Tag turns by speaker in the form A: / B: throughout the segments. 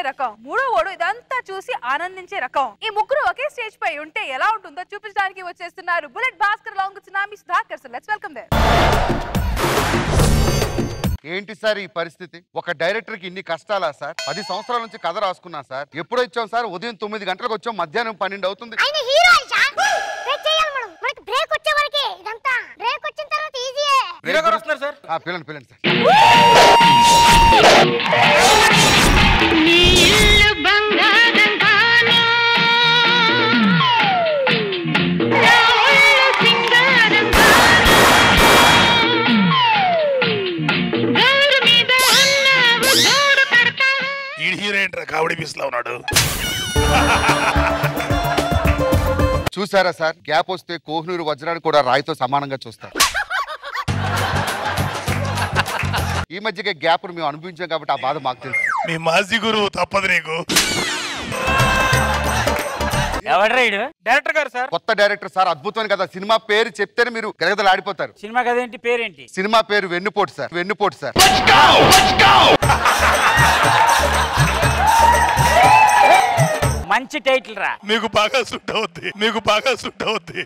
A: రకం మూడో ఓడు ఇదంతా చూసి ఆనందించే రకం ఈ ముగ్గురు ఒకే స్టేజ్ పై ఉంటే ఎలా ఉంటుందో చూపించడానికి వచ్చేస్తున్నారు bullet Bhaskar long tsunami Sudhakar sir let's welcome there
B: ఏంటి సార్ ఈ పరిస్థితి ఒక డైరెక్టర్ కి ఇన్ని కష్టాలా సార్ పది సంవత్సరాల నుంచి కథ రాసుకున్నా సార్ ఎప్పుడు వచ్చాం సార్ ఉదయం తొమ్మిది గంటలకు వచ్చాం మధ్యాహ్నం పన్నెండు అవుతుంది
C: ఆయన హీరో ఆయిషా బ్రేక్ చేయాలి మనం మనకి బ్రేక్ వచ్చే వరకే ఇదంతా బ్రేక్ వచ్చిన తర్వాత ఈజీయే
D: హీరో గారు వస్తున్నారు సార్
B: ఆ, పిల్లండి పిల్లండి సార్
E: ఈ హీరో ఏంట్రా కామెడీ పీస్ లో ఉన్నాడు
B: చూసారా సార్ గ్యాప్ వస్తే కోహ్నూరు వజ్రాన్ని కూడా రాయితో సమానంగా చూస్తారు ఈ మధ్యకే గ్యాప్ మేము అనిపించాం కాబట్టి ఆ బాధ మాకు తెలుసు
E: మీ మాజీ గురువు తప్పదు నీకు
D: ఎవడ్రైడు డైరెక్టర్ గారు సార్
B: కొత్త డైరెక్టర్ సార్ అద్భుతమైన కదా సినిమా పేరు చెప్తేనే మీరు గరగదలు ఆడిపోతారు
D: సినిమా కదేంటి పేరేంటి
B: సినిమా పేరు వెన్నుపోటు సార్ వెన్నుపోటు సార్
D: మంచి టైటిల్ రా
E: మీకు బాగా సుట్ అవుద్ది మీకు బాగా సుట్ అవుద్ది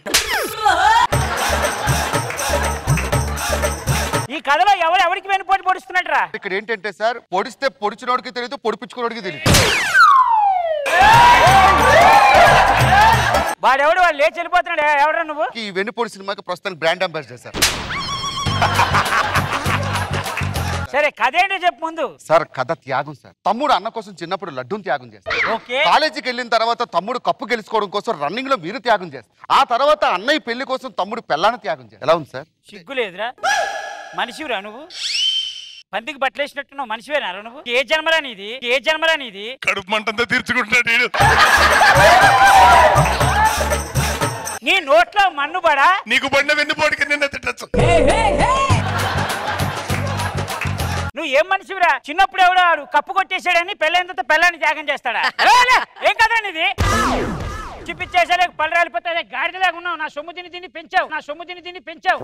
D: ఈ కథలో ఎవరు ఎవరికి వెనుపోటు పొడుస్తున్నట్టు రా
B: ఇక్కడ ఏంటంటే సార్ పొడిస్తే పొడిచినోడికి తెలియదు పొడిపించుకున్నోడికి తెలియదు
D: వాడెవడు వాడు లేచి వెళ్ళిపోతున్నాడు ఎవడరా నువ్వు
B: ఈ వెన్నుపోటు సినిమాకి ప్రస్తుతానికి బ్రాండ్ అంబాసిడర్ సార్
D: సరే కథ ఏంటో చెప్పు ముందు
B: సార్ కథ త్యాగం సార్ తమ్ముడు అన్న కోసం చిన్నప్పుడు లడ్డూని త్యాగం చేస్తారు
D: ఓకే
B: కాలేజీకి వెళ్ళిన తర్వాత తమ్ముడు కప్పు గెలుచుకోవడం కోసం రన్నింగ్ లో మీరు త్యాగం చేస్తారు ఆ తర్వాత అన్నయ్య పెళ్లి కోసం తమ్ముడు పెళ్ళాన్ని త్యాగం చేస్తారు ఎలా ఉంది సార్
D: సిగ్గు లేదురా మనిషివిరా నువ్వు పందికి బట్టలేసినట్టున్నావు మనిషివేనా నువ్వు ఏ జన్మరా నీది ఏ జన్మరా నీది
E: కడుపు మంటంతా తీర్చుకుంటున్నాడు వీడు
D: నీ నోట్లో మన్ను పడా
E: నీకు బండ వెన్నుపోటుకి నిన్న తిట్టచ్చు
D: నువ్వు ఏం మనిషివిరా చిన్నప్పుడు ఎవడో ఆడు కప్పు కొట్టేశాడని పెళ్ళైన తర్వాత పెళ్ళాన్ని త్యాగం చేస్తాడా రే, రే, ఏం కదరా నీది చూపించేసరే పళ్ళు రాలిపోతే గాడిదలాగా ఉన్నావు నా సొమ్ము తిని తిని పెంచావు నా సొమ్ము తిని తిని పెంచావు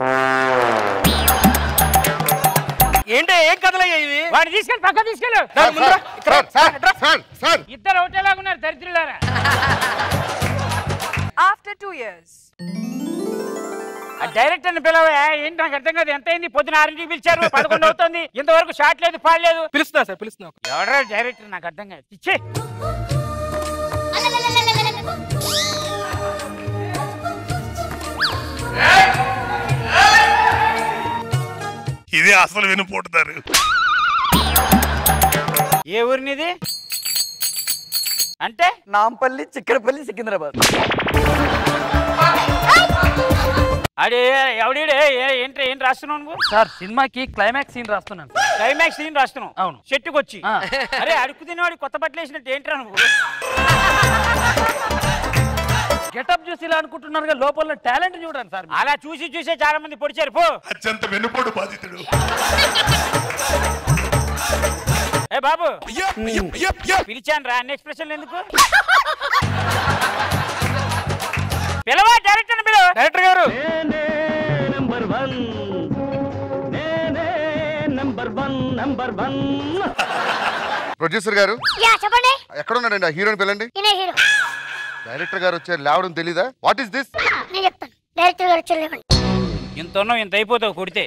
F: ఏంటి ఏం కథలయ్యా ఇవి
D: వాడిని తీసుకెళ్ళి పక్క తీసుకెళ్ళు
B: sir, sir, sir, sir, sir, sir.
D: ఇద్దరు ఒకటేలాగా ఉన్నారు దరిద్రులారా
A: ఆఫ్టర్ టూ ఇయర్స్
D: ఆ డైరెక్టర్ ని పిలవా ఏంటి నాకు అర్థం కాదు ఎంత అయింది పొద్దున ఆరింటికి పిలిచారు పదకొండు అవుతుంది ఇంతవరకు షాట్ లేదు పాడలేదు
F: పిలుస్తున్నా సార్ పిలుస్తున్నా
D: ఎవడరా డైరెక్టర్ నాకు అర్థం కాదు ఇచ్చే
E: ఇదే అసలు వెన్నుపోటుతారు
D: ఏ ఊరినిది అంటే
F: నాంపల్లి చిక్కడపల్లి సికింద్రాబాద్
D: అడే ఎవడే ఏంటి ఏం రాస్తున్నావు నువ్వు
F: సార్ సినిమాకి క్లైమాక్స్ సీన్ రాస్తున్నాను సార్.
D: క్లైమాక్స్ సీన్ రాస్తున్నావు
F: అవును.
D: చెట్టుకొచ్చి
F: ఆ.
D: అరే అడుగు తినేవాడి కొత్త బట్టలు వేసినట్టు ఏంట్రా నువ్వు
F: గెటప్ చూసి ఇలా అనుకుంటున్నారు లోపల టాలెంట్ చూడండి సార్ మీరు.
D: అలా చూసి చూసే చాలా మంది పొడిచారు పో
E: అత్యంత వెన్నుపోటు బాధితుడు
D: ఏ బాబు పిలిచాను రా అన్ని ఎక్స్ప్రెషన్ ఎందుకు పిలవా డైరెక్టర్ పిలవ
F: డైరెక్టర్ గారు
B: ప్రొడ్యూసర్ గారు
C: యా చెప్పండి
B: ఎక్కడ ఉన్నాడండి ఆ హీరోని పిల్లండి
C: ఈయన హీరో
B: డైరెక్టర్ గారు వచ్చారు లేవడం తెలీదా వాట్ ఈస్ దిస్
C: నేను చెప్తాను డైరెక్టర్ గారు వచ్చి
D: ఇంత ఉన్నావు ఇంత అయిపోతావు కొడితే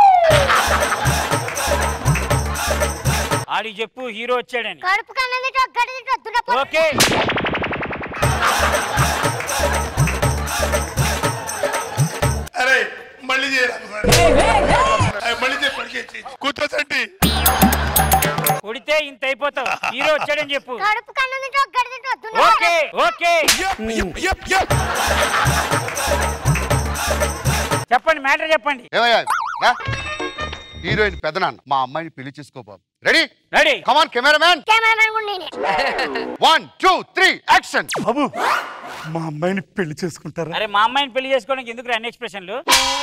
D: ఆడికి చెప్పు హీరో వచ్చాడని
C: కడుపు కన్నం తింటూ గడ్డి తింటూ దున్నపో
D: ఓకే
E: అరే మళ్ళీ చేయరా అరే, మళ్ళీ చేయి మళ్ళీ చేయి కూర్చోసండి
D: కొడితే ఇంత అయిపోతావు హీరో వచ్చాడని చెప్పు
C: కడుపు కన్నం తింటూ గడ్డి తింటూ దున్నపో
D: ఓకే ఓకే చెప్పండి మ్యాటర్ చెప్పండి
B: ఏమయ్యా రా. హీరోయిన్ పెదనాన్న మా అమ్మాయిని పెళ్లి చేసుకో బాబు ready
D: ready
B: come on cameraman
C: cameramen కూడా నేనే
B: వన్ టూ త్రీ యాక్షన్
G: బాబు మా అమ్మాయిని పెళ్లి చేసుకుంటారా
D: అరే మా అమ్మాయిని పెళ్లి చేసుకోవడానికి ఎందుకు అన్ని ఎక్స్ప్రెషన్లు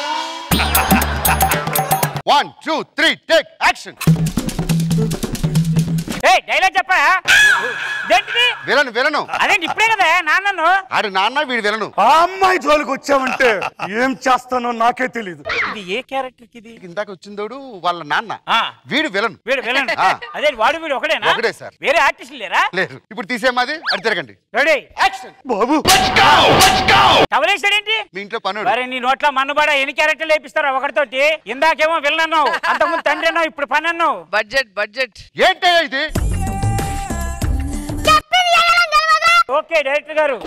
B: one two three take action
D: ఏ డైలాగ్ చెప్పా ఏంటిది
B: విలను విలను
D: అదేంటి ఇప్పుడే కదా నాన్నను
B: ఆడి నాన్న వీడి విలను
G: ఆ అమ్మాయి జోలికి వచ్చావంటే ఏం చేస్తానో నాకే తెలీదు
D: ఇది ఏ క్యారెక్టర్ ఇది
B: ఇందాక వచ్చిందోడు వాళ్ళ నాన్న
D: ఆ,
B: వీడు విలను
D: వీడు విలన్
B: ఆ.
D: అదే వాడు వీడు ఒకడేనా
B: ఒకడే సార్.
D: వేరే ఆర్టిస్టులు లేరా
B: లేదు ఇప్పుడు తీసేమాది అది తిరగండి
D: రెడీ
G: బాబు
D: టవలేసాడేంటి
B: మీ ఇంట్లో పనుడు
D: మరి నీ నోట్లో మన్నుబడ ఎన్ని క్యారెక్టర్లు వేపిస్తారా ఒకటితోటి ఇందాకేమో విలన్ అన్నావు అంతకుముందు తండ్రి అన్నావు ఇప్పుడు పని అన్నావు
H: బడ్జెట్ బడ్జెట్
B: ఏంటయ్యా ఇది
C: చెప్పింది ఎగరం తెలియదా
D: ఓకే డైరెక్టర్ గారు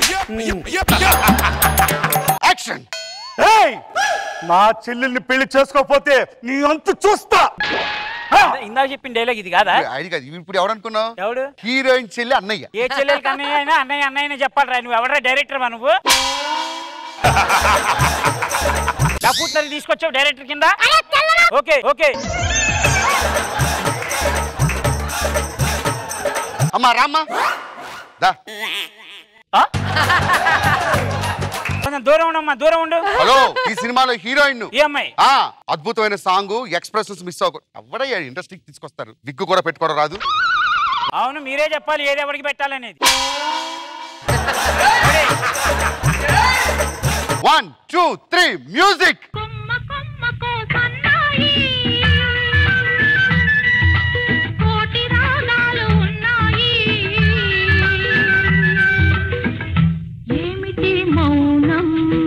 B: యాక్షన్
G: ఏయ్ నా చెల్లెల్ని పెళ్లి చేసుకోకపోతే నీ అంతు చూస్తా
D: ఇందాక చెప్పిన డైలాగ్ ఇది కాదా
B: అది కాదు ఇప్పుడు ఎవడనుకున్నావు
D: ఎవడు
B: హీరోయిన్ చెల్లి అన్నయ్య
D: ఏ చెల్లెలకి అన్నయ్య అయినా అన్నయ్య అన్నయ్యనే చెప్పాలరా నువ్వు ఎవడరా డైరెక్టర్ నువ్వు డబ్బుట్లని తీసుకొచ్చావు డైరెక్టర్ కింద ఓకే ఓకే
B: అమ్మా రామ్మా దా
D: ఆ? కొంచెం దూరం ఉండమ్మా దూరం ఉండు
B: హలో ఈ సినిమాలో హీరోయిన్
D: ఈ అమ్మాయి
B: ఆ అద్భుతమైన సాంగ్ ఎక్స్ప్రెషన్స్ మిస్ అవ్వకు ఎవడయ్యా ఇండస్ట్రీకి తీసుకొస్తారు విగ్గు కూడా పెట్టుకోవడం రాదు
D: అవును మీరే చెప్పాలి ఏది ఎవరికి పెట్టాలనేది
B: వన్ టూ త్రీ మ్యూజిక్
C: కొమ్మ కొమ్మకో సన్నాయి కోటి రాగాలు ఉన్నాయి ఏమిటి మౌనం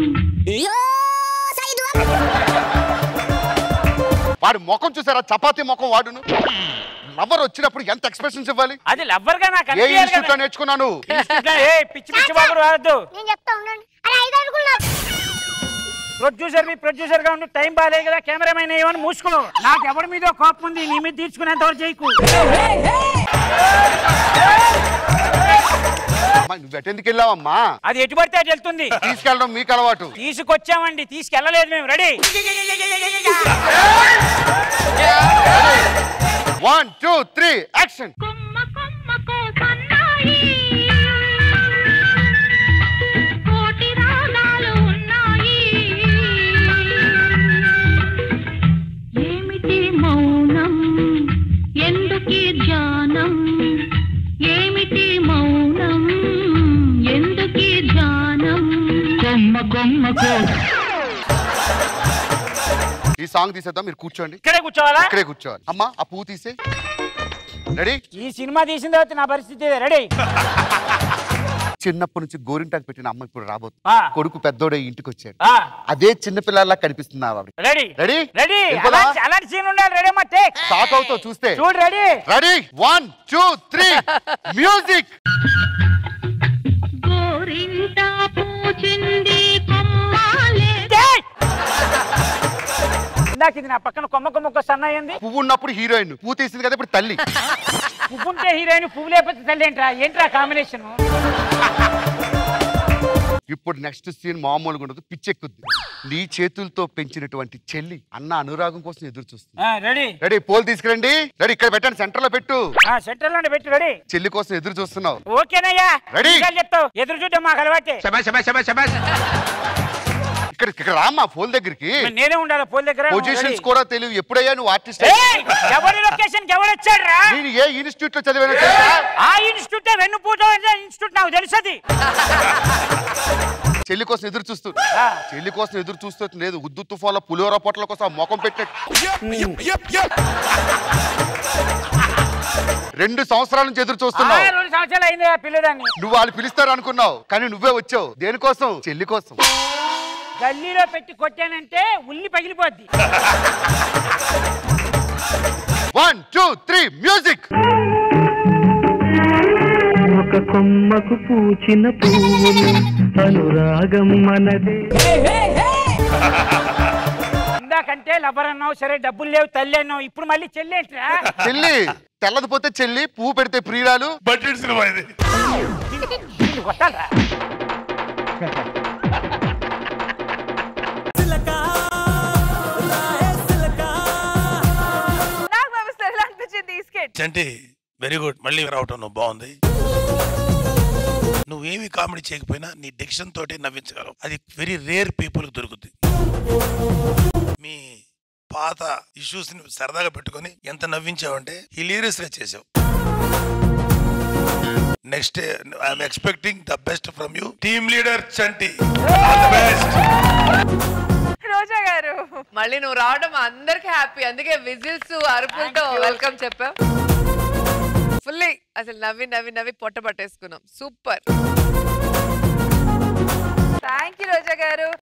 B: వాడి ముఖం చూసారా చపాతీ ముఖం వాడును లవర్ వచ్చినప్పుడు ఎంత ఎక్స్ప్రెషన్స్ ఇవ్వాలి
D: అది లవ్వర్ గా నాకు
B: ఏ
D: అనిపించాలి
B: ఇన్స్టిట్యూట్ లో
D: కదా.
B: నేర్చుకున్నాను
D: ఇన్స్టిట్యూట్ లో, ఏ పిచ్చి పిచ్చి బాబు రావద్దు
C: నేను చెప్తా ఉండండి అరే ఐదు అడుగులు నాకు
D: ప్రొడ్యూసర్ మీ ప్రొడ్యూసర్ గా ఉండి టైం బాగాలేదు కదా కెమెరామెన్ ఏమని మూసుకో నాకు ఎవరి మీద కోపం ఉంది నీ మీద తీర్చుకునేంత వరకు చేయకు
B: అమ్మా, నువ్వు ఎటెందుకు వెళ్ళావమ్మా
D: అది ఎటు పడితే అటు వెళ్తుంది
B: తీసుకెళ్ళడం మీకు అలవాటు
D: తీసుకొచ్చామండి తీసుకెళ్ళలేదు మేము ready
B: one two three action
C: కొమ్మ కొమ్మకో సన్నాయి కోటి రాగాలు ఉన్నాయి ఏమిటి మౌనం ఎందుకీ ధ్యానం ఏమిటి మౌనం ఎందుకీ ధ్యానం
I: కొమ్మ కొమ్మకో
B: ఈ సాంగ్ తీసేద్దాం మీరు కూర్చోండి
D: ఇక్కడే కూర్చోవాలా
B: ఇక్కడే కూర్చోవాలి అమ్మా ఆ పువ్వు తీసే రెడీ
D: ఈ సినిమా తీసిన తర్వాత నా పరిస్థితి ఇదే. రెడీ
B: చిన్నప్పటి నుంచి గోరింటాకు పెట్టిన అమ్మ ఇప్పుడు రాబోతుంది
D: ఆ.
B: కొడుకు పెద్దోడే ఇంటికి వచ్చాడు
D: ఆ,
B: అదే చిన్న పిల్లల్లా కనిపిస్తుంది ఆవిడ
D: రెడీ
B: రెడీ
D: రెడీ
B: వెళ్ళిపోదా?
D: అలాంటి అలాంటి సీన్ ఉండాలి రెడీ అమ్మా టేక్
B: షాక్ అవుతావు చూస్తే
D: చూడు ready
B: ready one two three music
C: గోరింట పూచింది కొమ్మాలే
D: ఇందాక ఇది నా పక్కన కొమ్మ కొమ్మకు సన్నయ్యింది
B: పువ్వు ఉన్నప్పుడు హీరోయిన్ పువ్వు తీసింది కదా ఇప్పుడు తల్లి
D: పువ్వు ఉంటే హీరోయిన్ పువ్వు లేకపోతే తల్లి ఏంట్రా ఏంట్రా కాంబినేషన్
B: ఇప్పుడు నెక్స్ట్ సీన్ మామూలుగా ఉండదు పిచ్చెక్కుద్ది నీ చేతులతో పెంచినటువంటి చెల్లి అన్న అనురాగం కోసం ఎదురు చూస్తుంది
D: రెడీ
B: రెడీ పోల్ తీసుకురండి రెడీ ఇక్కడ పెట్టండి సెంటర్ లో పెట్టు
D: సెంటర్ లోనే పెట్టి రెడీ
B: చెల్లి కోసం ఎదురు చూస్తున్నావు
D: ఓకేనయ్యా
B: Ready?
D: ఇంకా చెప్తావు ఎదురు చూడడం మాకు అలవాటే
B: ఇక్కడ ఇక్కడ రామ్మా ఫోన్ దగ్గరికి
D: మరి నేనే ఉండాలి పోల్ దగ్గర
B: పొజిషన్స్ కూడా తెలియదు ఎప్పుడయ్యా నువ్వు ఆర్టిస్ట్
D: ఏయ్! ఎవరి లొకేషన్ ఎవరు వచ్చాడు రా
B: నేను ఏ ఇన్స్టిట్యూట్ లో చదివాను తెలుసా?
D: ఆ ఇన్స్టిట్యూట్ వెన్నుపూట ఇన్స్టిట్యూట్ నాకు తెలుసది
B: చెల్లి కోసం ఎదురు చూస్తూ
D: ఆ.
B: చెల్లి కోసం ఎదురు చూస్తూ లేదు ఉద్దు తుఫాన్లో పులిహోర పొట్ల కోసం ఆ ముఖం పెట్టాడు రెండు సంవత్సరాల నుంచి ఎదురు
D: ఆ,
B: చూస్తున్నావు
D: రెండు సంవత్సరాలు అయింది ఆ పిల్లదాన్ని
B: నువ్వు వాళ్ళు పిలుస్తారు అనుకున్నావు కానీ నువ్వే వచ్చావు దేనికోసం చెల్లి కోసం
D: గల్లీలో పెట్టి కొట్టానంటే ఉల్లి పగిలిపోద్ది
B: వన్ టూ త్రీ మ్యూజిక్
I: ఒక కొమ్మకు పూచిన పువ్వులు అనురాగం మనదే
D: ఇందాకంటే లబ్బర్ అన్నావు సరే డబ్బులు లేవు తల్లి అన్నావు ఇప్పుడు మళ్ళీ చెల్లేంట్రా
B: చెల్లి తెల్లది పోతే చెల్లి పువ్వు పెడితే ప్రియురాలు
E: బడ్జెట్ సినిమా ఇది
D: కొట్టాలరా
A: నాకు నమస్తే ఎలా అనిపించింది ఈ స్కెచ్
E: చంటి వెరీ గుడ్ మళ్ళీ రావటం నువ్వు బాగుంది నువ్వేమి కామెడీ చేయకపోయినా నీ డిక్షన్ తోటి నవ్వించగలవు అది వెరీ రేర్ పీపుల్ దొరుకుతుంది మీ పాత ఇష్యూస్ ని సరదాగా పెట్టుకొని ఎంత నవ్వించావంటే హిలీరియస్ గా చేసావు next I'm expecting the best from you team leader Chanti all the best
A: Roja garu
H: మళ్ళీ నువ్వు రావడం అందరికి హ్యాపీ అందుకే విజిల్స్ అరుపులతో వెల్కమ్ చెప్పాం ఫుల్లీ అసలు నవ్వి నవ్వి నవ్వి పొట్ట పట్టేసుకున్నాం సూపర్
A: థ్యాంక్ యూ రోజా గారు